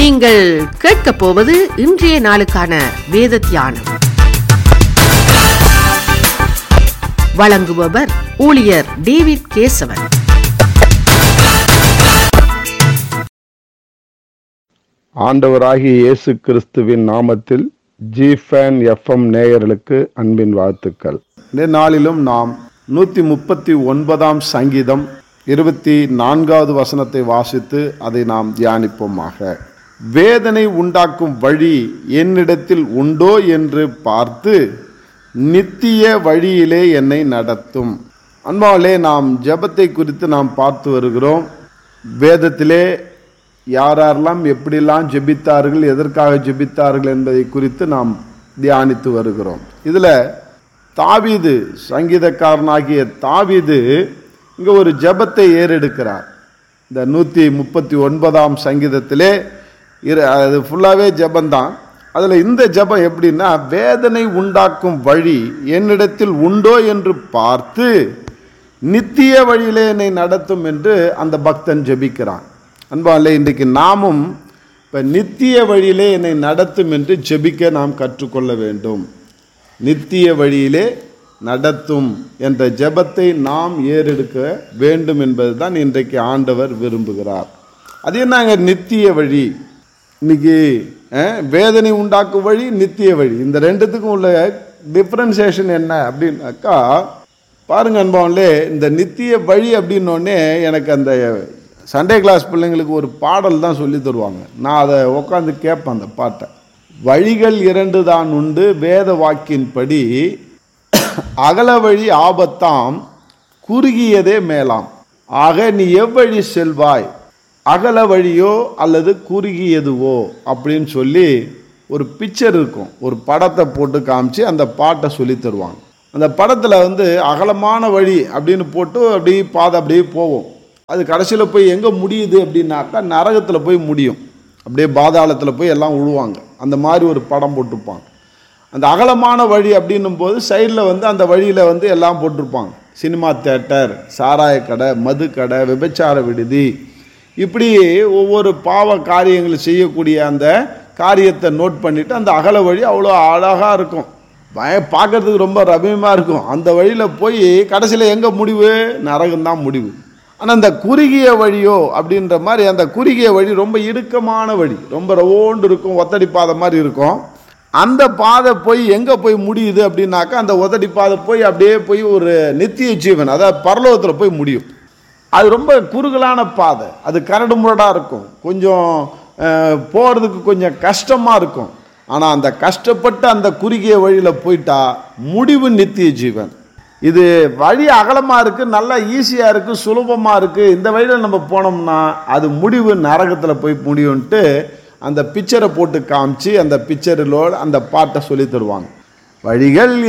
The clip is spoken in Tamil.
நீங்கள் கேட்கப் போவது இன்றைய நாளுக்கான வேத தியானம் வழங்குபவர் ஊழியர் டேவிட் கேசவன் ஆண்டவராகிய இயேசு கிறிஸ்துவின் நாமத்தில் ஜிஃபேன் எஃப்எம் நேயர்களுக்கு அன்பின் வாழ்த்துக்கள் இந்த நாளிலும் நாம் நூற்றி முப்பத்தி ஒன்பதாம் சங்கீதம் இருபத்தி நான்காவது வசனத்தை வாசித்து அதை நாம் தியானிப்போமாக வேதனை உண்டாக்கும் வழி என்னிடத்தில் உண்டோ என்று பார்த்து நித்திய வழியிலே என்னை நடத்தும் அன்பாவிலே நாம் ஜெபத்தை குறித்து நாம் பார்த்து வருகிறோம் வேதத்திலே யார் யாரெல்லாம் எப்படிலாம் ஜெபித்தார்கள் எதற்காக ஜெபித்தார்கள் என்பதை குறித்து நாம் தியானித்து வருகிறோம் இதில் தாவீது சங்கீதக்காரனாகிய தாவீது இங்கே ஒரு ஜெபத்தை ஏறெடுக்கிறார் இந்த நூற்றி முப்பத்தி ஒன்பதாம் சங்கீதத்திலே இரு அது ஃபுல்லாகவே ஜெபந்தான் அதில் இந்த ஜெபம் எப்படின்னா வேதனை உண்டாக்கும் வழி என்னிடத்தில் உண்டோ என்று பார்த்து நித்திய வழியிலே என்னை நடத்தும் என்று அந்த பக்தன் ஜெபிக்கிறான் அன்பாலே இன்றைக்கு நாமும் இப்போ நித்திய வழியிலே என்னை நடத்தும் என்று ஜெபிக்க நாம் கற்றுக்கொள்ள வேண்டும் நித்திய வழியிலே நடத்தும் என்ற ஜெபத்தை நாம் ஏறெடுக்க வேண்டும் என்பதுதான் இன்றைக்கு ஆண்டவர் விரும்புகிறார் அது என்னங்க நித்திய வழி இன்னைக்கு அஹ், வேதனை உண்டாக்கும் வழி நித்திய வழி இந்த ரெண்டுத்துக்கும் உள்ள டிஃப்ரென்சியேஷன் என்ன அப்படின்னாக்கா பாருங்க அன்பாவன்லே இந்த நித்திய வழி அப்படின்னோடனே எனக்கு அந்த சண்டே கிளாஸ் பிள்ளைங்களுக்கு ஒரு பாடல் தான் சொல்லி தருவாங்க நான் அதை உட்காந்து கேட்பேன் அந்த பாட்டை வழிகள் இரண்டு தான் உண்டு வேத வாக்கின்படி அகல வழி ஆபத்தாம் குறுகியதே மேலாம் ஆக நீ எவ்வழி செல்வாய் அகல வழியோ அல்லது குறுகியதுவோ அப்படின்னு சொல்லி ஒரு பிக்சர் இருக்கும் ஒரு படத்தை போட்டு காமிச்சு அந்த பாட்டை சொல்லி தருவாங்க அந்த படத்தில் வந்து அகலமான வழி அப்படின்னு போட்டு அப்படியே பாதை அப்படியே போவோம் அது கடைசியில் போய் எங்கே முடியுது அப்படின்னாக்கா நரகத்தில் போய் முடியும் அப்படியே பாதாளத்தில் போய் எல்லாம் விழுவாங்க அந்த மாதிரி ஒரு படம் போட்டிருப்பாங்க அந்த அகலமான வழி அப்படின்னும் போது சைடில் வந்து அந்த வழியில் வந்து எல்லாம் போட்டிருப்பாங்க சினிமா தேட்டர் சாராய கடை மது கடை விபச்சார விடுதி இப்படி ஒவ்வொரு பாவ காரியங்களை செய்யக்கூடிய அந்த காரியத்தை நோட் பண்ணிவிட்டு அந்த அகல வழி அவ்வளோ அழகாக இருக்கும் பய பார்க்கறதுக்கு ரொம்ப ரம்யமாக இருக்கும் அந்த வழியில் போய் கடைசியில் எங்கே முடிவு நரகம்தான் முடிவு ஆனால் அந்த குறுகிய வழியோ அப்படின்ற மாதிரி அந்த குறுகிய வழி ரொம்ப இடுக்கமான வழி ரொம்ப ரவோண்டு இருக்கும் ஒத்தடி பாதை மாதிரி இருக்கும் அந்த பாதை போய் எங்கே போய் முடியுது அப்படின்னாக்கா அந்த உதடி பாதை போய் அப்படியே போய் ஒரு நித்திய ஜீவன் அதாவது பரலோகத்தில் போய் முடியும் அது ரொம்ப குறுகலான பாதை அது கரடு முரடாக இருக்கும் கொஞ்சம் போகிறதுக்கு கொஞ்சம் கஷ்டமாக இருக்கும் ஆனால் அந்த கஷ்டப்பட்டு அந்த குறுகிய வழியில் போயிட்டா முடிவு நித்திய ஜீவன் இது வழி அகலமாக இருக்குது நல்லா ஈஸியாக இருக்குது சுலபமாக இருக்குது இந்த வழியில் நம்ம போனோம்னா அது முடிவு நரகத்தில் போய் முடியும்ன்ட்டு அந்த பிக்சரை போட்டு காமிச்சு அந்த பிக்சரிலோட அந்த பாட்டை சொல்லி தருவாங்க வழிகள்